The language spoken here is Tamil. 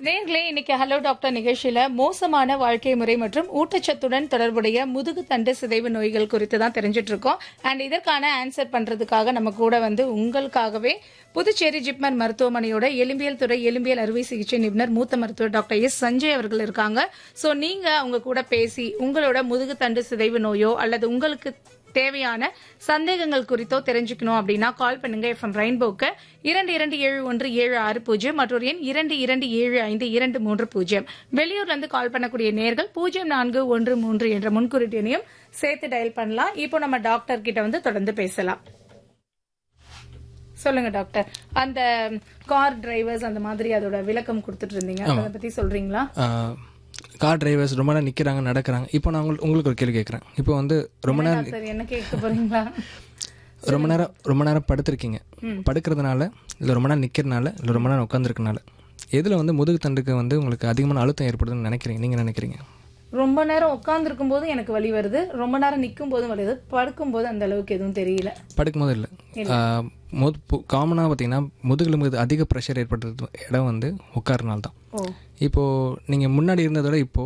நேர்களே இன்னைக்கு ஹலோ டாக்டர் நிகழ்ச்சியில மோசமான வாழ்க்கை முறை மற்றும் ஊட்டச்சத்துடன் தொடர்புடைய முதுகு தண்டு சிதைவு நோய்கள் குறித்து தான் தெரிஞ்சிட்டு இருக்கோம் அண்ட் இதற்கான ஆன்சர் பண்றதுக்காக நம்ம கூட வந்து உங்களுக்காகவே புதுச்சேரி ஜிப்மர் மருத்துவமனையோட எலும்பியல் துறை எலும்பியல் அறுவை சிகிச்சை நிபுணர் மூத்த மருத்துவர் டாக்டர் எஸ் சஞ்சய் அவர்கள் இருக்காங்க சோ நீங்க அவங்க கூட பேசி உங்களோட முதுகு தண்டு சிதைவு நோயோ அல்லது உங்களுக்கு தேவையான சந்தேகங்கள் குறித்தோ தெரிஞ்சுக்கணும் அப்படின்னா கால் பண்ணுங்க எஃப்எம் ரெயின்போக்கு இரண்டு இரண்டு ஏழு ஒன்று ஏழு ஆறு பூஜ்ஜியம் மற்றொரு எண் இரண்டு இரண்டு ஏழு ஐந்து இரண்டு மூன்று பூஜ்ஜியம் வெளியூர்ல இருந்து கால் பண்ணக்கூடிய நேர்கள் பூஜ்ஜியம் நான்கு ஒன்று மூன்று என்ற முன்குறிட்டு எண்ணையும் சேர்த்து டயல் பண்ணலாம் இப்போ நம்ம டாக்டர் கிட்ட வந்து தொடர்ந்து பேசலாம் சொல்லுங்க டாக்டர் அந்த கார் டிரைவர்ஸ் அந்த மாதிரி அதோட விளக்கம் கொடுத்துட்டு இருந்தீங்க அதை பத்தி சொல்றீங்களா கார் டிரைவர்ஸ் ரொம்ப நேரம் நிற்கிறாங்க நடக்கிறாங்க இப்போ நான் உங்களுக்கு உங்களுக்கு ஒரு கேள்வி கேட்குறேன் இப்போ வந்து ரொம்ப நேரம் சார் என்ன கேட்க போறீங்களா ரொம்ப நேரம் ரொம்ப நேரம் படுத்திருக்கீங்க படுக்கிறதுனால இல்லை ரொம்ப நேரம் நிற்கிறனால இல்லை ரொம்ப நேரம் உட்காந்துருக்கனால எதில் வந்து முதுகு தண்டுக்கு வந்து உங்களுக்கு அதிகமான அழுத்தம் ஏற்படுதுன்னு நினைக்கிறீங்க நீங்கள் நினைக்கிறீங்க ரொம்ப நேரம் உட்கார்ந்துருக்கும் போது எனக்கு வலி வருது ரொம்ப நேரம் நிற்கும் போதும் வலி வருது படுக்கும் போது அந்த அளவுக்கு எதுவும் தெரியல படுக்கும்போது இல்லை முது காமனாக பார்த்தீங்கன்னா முதுகெலும்பு அதிக ப்ரெஷர் ஏற்படுறது இடம் வந்து உட்காரனால தான் ஓ இப்போது நீங்கள் முன்னாடி இருந்ததை விட இப்போது